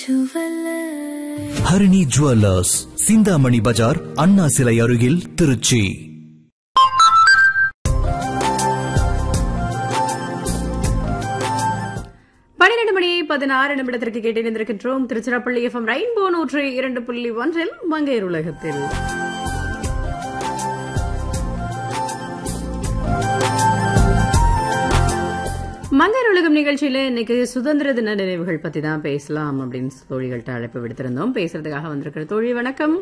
Harini jewellers Chintamani பஜார் அண்ணா சிலை அருகில் திருச்சி பன்னிரண்டு மணி பதினாறு நிமிடத்திற்கு கேட்டிருந்திருக்கின்றோம் திருச்சிராப்பள்ளி எஃப்எம் ரெயின்போ நூற்றி இரண்டு புள்ளி ஒன்றில் மங்கையர் உலகத்தில் மங்கையர் உலகம் நிகழ்ச்சியில இன்னைக்கு சுதந்திர தின நினைவுகள் பத்தி தான் பேசலாம் அப்படின்னு தோழிகள்கிட்ட அழைப்பு விடுத்திருந்தோம் பேசுறதுக்காக வந்திருக்கிற தோழி வணக்கம்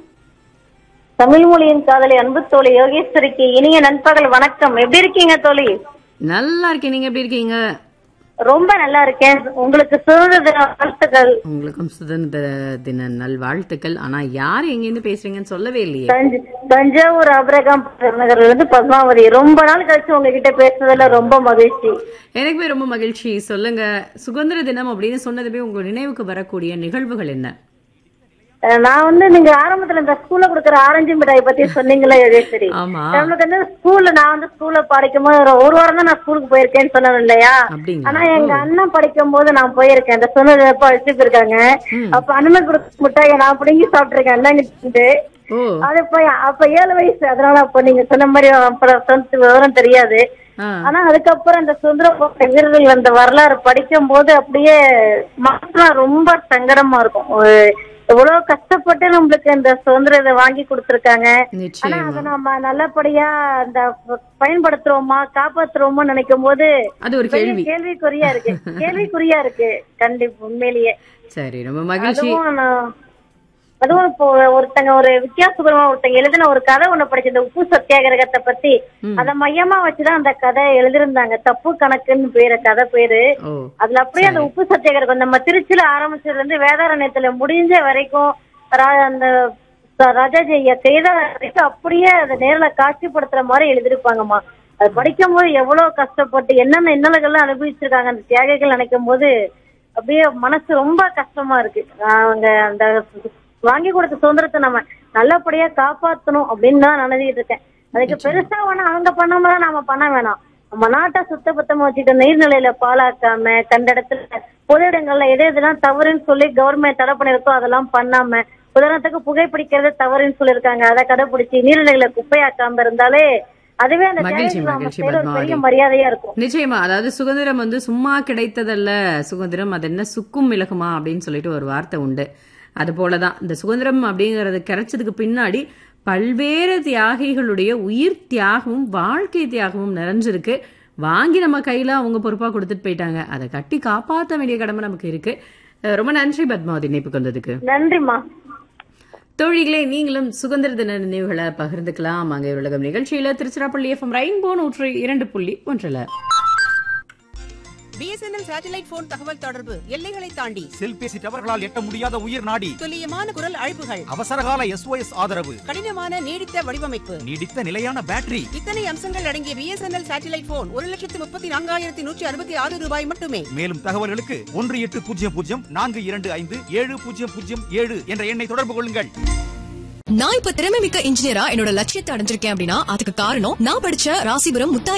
தமிழ் மொழியின் காதலி அன்பு தோழி யோகேஸ்வரிக்கு இனிய நண்பகல் வணக்கம் எப்படி இருக்கீங்க தோழி நல்லா இருக்கேன் நீங்க எப்படி இருக்கீங்க ரொம்ப நல்லா இருக்கேன் உங்களுக்கு சுதந்திர தின வாழ்த்துக்கள் உங்களுக்கும் சுதந்திர தின நல்வாழ்த்துக்கள் ஆனா யார் எங்கேருந்து பேசுறீங்கன்னு சொல்லவே இல்லையே தஞ்ச- தஞ்சாவூர் அபிரகாம் நகர்ல இருந்து பத்மாவதி ரொம்ப நாள் கழிச்சு உங்ககிட்ட பேசுனதுல ரொம்ப மகிழ்ச்சி எனக்குமே ரொம்ப மகிழ்ச்சி சொல்லுங்க சுதந்திர தினம் அப்படின்னு சொன்னதுமே உங்க நினைவுக்கு வரக்கூடிய நிகழ்வுகள் என்ன அஹ் நான் வந்து நீங்க ஆரம்பத்துல இந்த ஸ்கூல்ல கொடுக்குற ஆரஞ்சு மிட்டாய் பத்தி சொன்னீங்களா யோகேஸ்வரி ஆமா நம்மளுக்கு வந்து ஸ்கூல்ல நான் வந்து ஸ்கூல்ல படிக்கும் போது ஒரு ஒரு வாரம் தான் நான் ஸ்கூலுக்கு போயிருக்கேன்னு சொன்னது இல்லையா அப்படிங்களா ஆனா எங்க அண்ணன் படிக்கும் போது நான் போயிருக்கேன் அந்த சொன்னது எப்ப அழைச்சிட்டு போயிருக்காங்க அப்ப அண்ணனுக்கு கொடுத்த மிட்டாயை நான் பிடுங்கி சாப்பிட்டிருக்கேன் அண்ணன் ஓ அது இப்ப அப்ப ஏழு வயசு அதனால அப்ப நீங்க சொன்ன மாதிரி அப்புறம் சொந்த விவரம் தெரியாது ஆ ஆனா அதுக்கப்புறம் இந்த சுதந்திர போராட்ட வீரர்கள் அந்த வரலாறு படிக்கும் போது அப்படியே மனசுலாம் ரொம்ப சங்கடமா இருக்கும் ஒரு- எவ்வளவு கஷ்டப்பட்டு நம்மளுக்கு இந்த சுதந்திர இதை வாங்கி கொடுத்திருக்காங்க ஆனா நிச்சயமா அதை நம்ம நல்லபடியா அந்த பயன்படுத்துறோமா காப்பாத்துறோமா நினைக்கும் போது அது ஒரு கேள்வி கேள்விக்குறியா இருக்கு கேள்விக்குறியா இருக்கு கண்டிப்பா உண்மையிலேயே சரி ரொம்ப மகிழ்ச்சி அதுவும் நான் அதுவும் இப்போ ஒருத்தங்க ஒரு வித்தியாசபூர்வமா ஒருத்தங்க எழுதின ஒரு கதை ஒண்ணு படிச்ச இந்த உப்பு சத்தியாகிரகத்தை பத்தி ம். அத மையமா வச்சுதான் அந்த கதை எழுதிருந்தாங்க தப்பு கணக்குன்னு பேரு கதை பேரு ஓ அதுல அப்படியே அந்த உப்பு சத்தியாகிரகம் நம்ம திருச்சியில ஆரம்பிச்சதுல இருந்து வேதாரண்யத்துல முடிஞ்ச வரைக்கும் ரா- அந்த ச- ராஜாஜி ஐயா செய்த வரைக்கும் அப்படியே அதை நேர்ல காட்சிப்படுத்துற மாதிரி எழுதிருப்பாங்கம்மா அது படிக்கும் போது எவ்வளவு கஷ்டப்பட்டு என்னென்ன இன்னல்கள்லாம் அனுபவிச்சிருக்காங்க அந்த தியாகிகள் நினைக்கும் போது அப்படியே மனசு ரொம்ப கஷ்டமா இருக்கு அவங்க அந்த வாங்கி கொடுத்த சுதந்திரத்தை நம்ம நல்லபடியா காப்பாத்தணும் அப்படின்னு தான் நினைச்சிட்டு இருக்கேன் அதுக்கு பெருசா வேணா அவங்க பண்ணாம தான் நாம பண்ண வேணாம் நம்ம நாட்டை சுத்த பத்தமா வச்சுட்டு நீர்நிலையில பாழாக்காம கண்ட இடத்துல பொது இடங்கள்ல எது எதெல்லாம் தவறுன்னு சொல்லி கவர்மெண்ட் தடை பண்ணிருக்கோ அதெல்லாம் பண்ணாம உதாரணத்துக்கு புகைப்பிடிக்கிறது தவறுன்னு சொல்லியிருக்காங்க அதை கடைபிடிச்சு நீர்நிலைகளை குப்பையாக்காம இருந்தாலே அதுவே அந்த மகிழ்ச்சி, தியாகிகள் நம்ம மகிழ்ச்சி, சைடுல ஒரு பெரிய பத்மாவதி. மரியாதையா இருக்கும் நிச்சயமா அதாவது சுதந்திரம் வந்து சும்மா கிடைத்ததல்ல சுதந்திரம் அது என்ன சுக்கும் மிளகுமா அப்படின்னு சொல்லிட்டு ஒரு வார்த்தை உண்டு அது போலதான் இந்த சுதந்திரம் அப்படிங்கறது கிடைச்சதுக்கு பின்னாடி பல்வேறு தியாகிகளுடைய உயிர் தியாகமும் வாழ்க்கை தியாகமும் நிறைஞ்சிருக்கு வாங்கி நம்ம கையில அவங்க பொறுப்பா கொடுத்துட்டு போயிட்டாங்க அதை கட்டி காப்பாற்ற வேண்டிய கடமை நமக்கு இருக்கு அஹ் ரொம்ப நன்றி பத்மாவதி இணைப்புக்கு வந்ததுக்கு நன்றிம்மா தோழிகளே நீங்களும் சுதந்திர தின நினைவுகளை பகிர்ந்துக்கலாம் அங்கே உலகம் நிகழ்ச்சியில திருச்சிராப்பள்ளி எஃப்எம் ரெயின்போ நூற்றி இரண்டு புள்ளி ஒன்றுல பிஎஸ்என்எல் சேட்டலைட் போன் தகவல் தொடர்பு எல்லைகளை தாண்டி செல்பேசி டவர்களால் எட்ட முடியாத உயிர் நாடி துல்லியமான குரல் அழைப்புகள் அவசரகால எஸ்ஓஎஸ் ஆதரவு கடினமான நீடித்த வடிவமைப்பு நீடித்த நிலையான பேட்டரி இத்தனை அம்சங்கள் அடங்கிய பிஎஸ்என்எல் சேட்டலைட் போன் ஒரு லட்சத்து முப்பத்தி நான்காயிரத்தி நூற்றி அறுபத்தி ஆறு ரூபாய் மட்டுமே மேலும் தகவல்களுக்கு ஒன்று எட்டு பூஜ்ஜியம் பூஜ்ஜியம் நான்கு இரண்டு ஐந்து ஏழு பூஜ்ஜியம் பூஜ்ஜியம் ஏழு என்ற எண்ணை தொடர்பு கொள்ளுங்கள் நான் இப்ப திறமை மிக்க இன்ஜினியரா என்னோட லட்சியத்தை அடைஞ்சிருக்கேன் அப்படின்னா அதுக்கு காரணம் நான் படிச்ச ராசிபுரம் முத்தா